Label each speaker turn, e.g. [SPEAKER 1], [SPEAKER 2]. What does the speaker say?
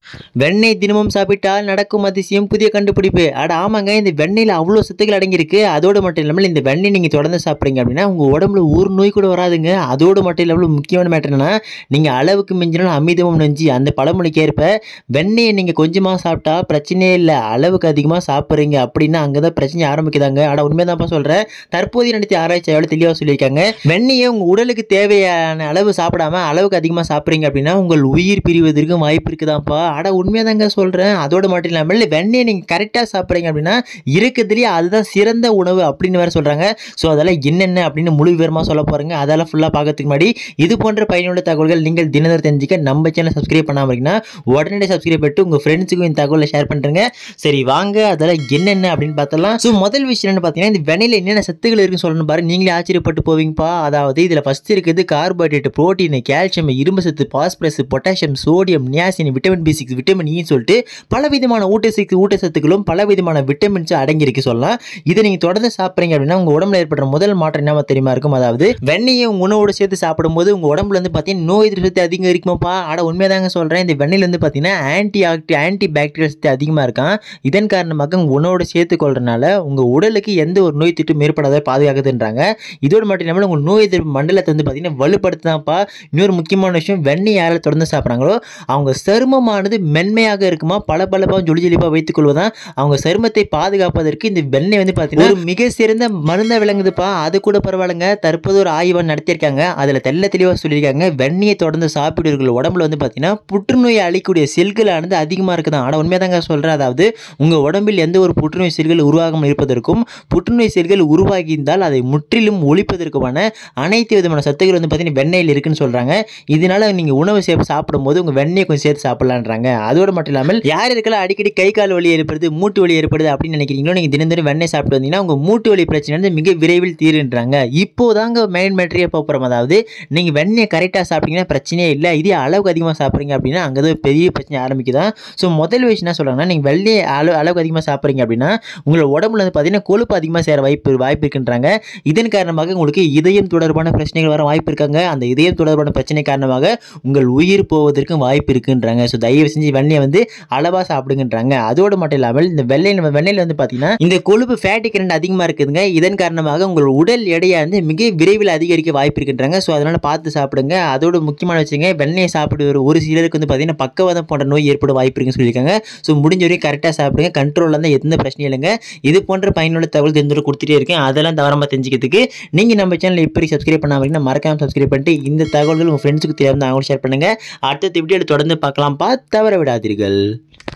[SPEAKER 1] வெண்ணெய் தினமும் சாப்பிட்டால் நடக்கும் அதிசயம் புதிய கண்டுபிடிப்பு அட ஆமாங்க இந்த வெண்ணெயில் அவ்வளோ சத்துக்கள் அடங்கியிருக்கு அதோடு மட்டும் இல்லாமல் இந்த வெண்ணெய் நீங்கள் தொடர்ந்து சாப்பிட்றீங்க அப்படின்னா உங்கள் உடம்புல ஒரு நோய் கூட வராதுங்க அதோடு மட்டும் இல்லாமல் முக்கியமான மேட்டர் என்னன்னா நீங்கள் அளவுக்கு மிஞ்சினால் அமிதமும் நெஞ்சு அந்த பழமொழிக்கு ஏற்ப வெண்ணெயை நீங்கள் கொஞ்சமாக சாப்பிட்டா பிரச்சனையே இல்லை அளவுக்கு அதிகமாக சாப்பிட்றீங்க அப்படின்னா அங்கே தான் பிரச்சனை ஆரம்பிக்குதாங்க அட உண்மைதான்ப்பா சொல்கிறேன் தற்போதைய நடத்திய ஆராய்ச்சி எவ்வளோ தெளிவாக சொல்லியிருக்காங்க வெண்ணெயை உங்கள் உடலுக்கு தேவையான அளவு சாப்பிடாம அளவுக்கு அதிகமாக சாப்பிட்றீங்க அப்படின்னா உங்கள் உயிர் பிரிவதற்கு வாய்ப்பு இருக்குதான்ப்பா அட உண்மைதாங்க சொல்கிறேன் அதோடு மட்டும் இல்லாமல் வெண்ணெயை நீங்கள் கரெக்டாக சாப்பிட்றீங்க அப்படின்னா இருக்கிறதுலேயே அதுதான் சிறந்த உணவு அப்படின்னு வேறு சொல்கிறாங்க ஸோ அதெல்லாம் என்னென்ன அப்படின்னு முழு விவரமாக சொல்ல போகிறேங்க அதெல்லாம் ஃபுல்லாக பார்க்கறதுக்கு முன்னாடி இது போன்ற பயனுள்ள தகவல்கள் நீங்கள் தினந்தோறும் தெரிஞ்சுக்க நம்ம சேனல் சப்ஸ்கிரைப் பண்ணாமல் இருக்கீங்கன்னா உடனே சப்ஸ்கிரைப் பண்ணிட்டு உங்கள் ஃப்ரெண்ட்ஸுக்கும் இந்த தகவலை ஷேர் பண்ணுறேங்க சரி வாங்க அதெல்லாம் என்னென்ன அப்படின்னு பார்த்தலாம் ஸோ முதல் விஷயம் என்ன பார்த்தீங்கன்னா இந்த வெண்ணையில் என்னென்ன சத்துக்கள் இருக்குன்னு சொல்லணும் பாருங்க நீங்களே ஆச்சரியப்பட்டு போவீங்கப்பா அதாவது இதில் ஃபஸ்ட் இருக்குது கார்போஹைட்ரேட் புரோட்டீன் கால்சியம் இரும்பு சத்து phosphorus potassium sodium niacin vitamin B six vitamin இன்னு சொல்லிட்டு பலவிதமான ஊட்டச்சத்து ஊட்டச்சத்துக்களும் பலவிதமான விட்டமின்ஸ் அடங்கியிருக்கு சொல்லலாம் இதை நீங்கள் தொடர்ந்து சாப்பிட்றீங்க அப்படின்னா உங்கள் உடம்புல ஏற்படுற முதல் மாற்றம் என்ன தெரியுமா இருக்கும் அதாவது வெண்ணெயை உங்கள் உணவோடு சேர்த்து சாப்பிடும்போது உங்கள் உடம்புல வந்து பார்த்தீங்கன்னா நோய் எதிர்ப்பு சக்தி அதிகம் இருக்குமாப்பா ஆட உண்மைதாங்க சொல்கிறேன் இந்த வெண்ணெயில் வந்து பார்த்தீங்கன்னா ஆன்டி ஆக்டி ஆன்டி பாக்டீரியல் சக்தி அதிகமாக இருக்கான் இதன் காரணமாக உங்கள் உணவோடு சேர்த்து கொள்றதுனால உங்கள் உடலுக்கு எந்த ஒரு நோய் திட்டம் ஏற்படாத பாதுகாக்குதுன்றாங்க இதோடு மட்டும் இல்லாமல் உங்கள் நோய் எதிர்ப்பு மண்டலத்தை வந்து பார்த்தீங்கன்னா வலுப்படுத்துதான்ப்பா இன்னொரு முக்கியமான விஷயம் வெண்ணெய் யாரை தொடர்ந்து சாப்பிட்றாங்களோ அவங்க சருமமானது மென்மையாக இருக்குமா பல பலப்பாக ஜொலி ஜொலிப்பாக வைத்துக் கொள்வதான் அவங்க சருமத்தை பாதுகாப்பதற்கு இந்த வெண்ணெய் வந்து பார்த்தீங்கன்னா ஒரு மிக சிறந்த மருந்தாக விளங்குதுப்பா அது கூட பரவாயில்லைங்க தற்போது ஒரு ஆய்வு நடத்தியிருக்காங்க அதில் தெள்ள தெளிவாக சொல்லியிருக்காங்க வெண்ணெயை தொடர்ந்து சாப்பிடுவர்கள் உடம்புல வந்து பார்த்தீங்கன்னா புற்றுநோயை அழிக்கக்கூடிய செல்களானது அதிகமாக இருக்குதான் ஆனால் உண்மைதாங்க சொல்கிறேன் அதாவது உங்கள் உடம்பில் எந்த ஒரு புற்றுநோய் செல்கள் உருவாகாமல் இருப்பதற்கும் புற்றுநோய் செல்கள் உருவாகி இருந்தால் அதை முற்றிலும் ஒழிப்பதற்குமான அனைத்து விதமான சத்துக்கள் வந்து பார்த்தீங்கன்னா வெண்ணெயில் இருக்குன்னு சொல்கிறாங்க இதனால நீங்கள் உணவு சேர்த்து சாப்பிடும்போது உங்கள் வெண்ணெயை கொஞ்சம் சேர்த்து சாப்பிடலான்றாங்க அதோடு மட்டும் இல்லாமல் யார் இருக்கலாம் அடிக்கடி கை கால் வலி ஏற்படுது மூட்டு வலி ஏற்படுது அப்படின்னு நினைக்கிறீங்களோ நீங்கள் தினந்தோறும் வெண்ணெய் சாப்பிட்டு வந்தீங்கன்னா உங்கள் மூட்டு வலி பிரச்சனை வந்து மிக விரைவில் தீருன்றாங்க இப்போதாங்க மெயின் மேட்ரியே போகிறோம் அதாவது நீங்கள் வெண்ணெயை கரெக்டாக சாப்பிட்டீங்கன்னா பிரச்சனையே இல்லை இதே அளவுக்கு அதிகமாக சாப்பிட்றீங்க அப்படின்னா அங்கே தான் பெரிய பிரச்சனை ஆரம்பிக்குதான் ஸோ முதல் விஷயம் என்ன சொல்கிறாங்கன்னா நீங்கள் வெள்ளையை அளவு அளவுக்கு அதிகமாக சாப்பிட்றீங்க அப்படின்னா உங்களோட உடம்புல வந்து பார்த்தீங்கன்னா கொழுப்பு அதிகமாக சேர வாய்ப்பு வாய்ப்பு இருக்குன்றாங்க இதன் காரணமாக உங்களுக்கு இதயம் தொடர்பான பிரச்சனைகள் வர வாய்ப்பு இருக்காங்க அந்த இதயம் தொடர்பான பிரச்சனை காரணமாக உங்கள் உயிர் போவதற்கும் வாய்ப்பு இருக்குன்றாங்க ஸோ தயவு செஞ்சு வெண்ணெயை வந்து அளவாக சாப்பிடுங்கன்றாங்க அதோடு மட்டும் இல்லாமல் இந்த வெள்ளை நம்ம வெண்ணெயில் வந்து பார்த்தீங்கன்னா இந்த கொழுப்பு ஃபேட்டி கரண்ட் அதிகமாக இருக்குதுங்க இதன் காரணமாக உங்கள் உடல் எடையை வந்து மிக விரைவில் அதிகரிக்க வாய்ப்பு இருக்குன்றாங்க ஸோ அதனால் பார்த்து சாப்பிடுங்க அதோட முக்கியமான வச்சுங்க வெண்ணெயை சாப்பிடுற ஒரு சிலருக்கு வந்து பார்த்தீங்கன்னா பக்கவாதம் போன்ற நோய் ஏற்பட வாய்ப்பு இருக்குன்னு சொல்லியிருக்காங்க ஸோ முடிஞ்ச வரைக்கும் கரெக்டாக சாப்பிடுங்க கண்ட்ரோலில் இருந்தால் எந்த பிரச்சனையும் இல்லைங்க இது போன்ற பயனுள்ள தகவல் தெரிஞ்சு கொடுத்துட்டே இருக்கேன் அதெல்லாம் தவறாமல் தெரிஞ்சுக்கிறதுக்கு நீங்கள் நம்ம சேனல் எப்படி சப்ஸ்கிரைப் பண்ணாமல் இருக்கீங்கன்னா மறக்காம சப்ஸ்கிரைப் பண்ணிட்டு இந்த தகவல்கள் உங்கள் ஃப்ரெண்ட்ஸுக்கு தெரியாமல் அவங்க ஷேர் பண்ணுங்கள் அடுத்த வீடியோவில் தொடர்ந்து பார்க்கலாம்ப்பா தவற விடாதீர்கள்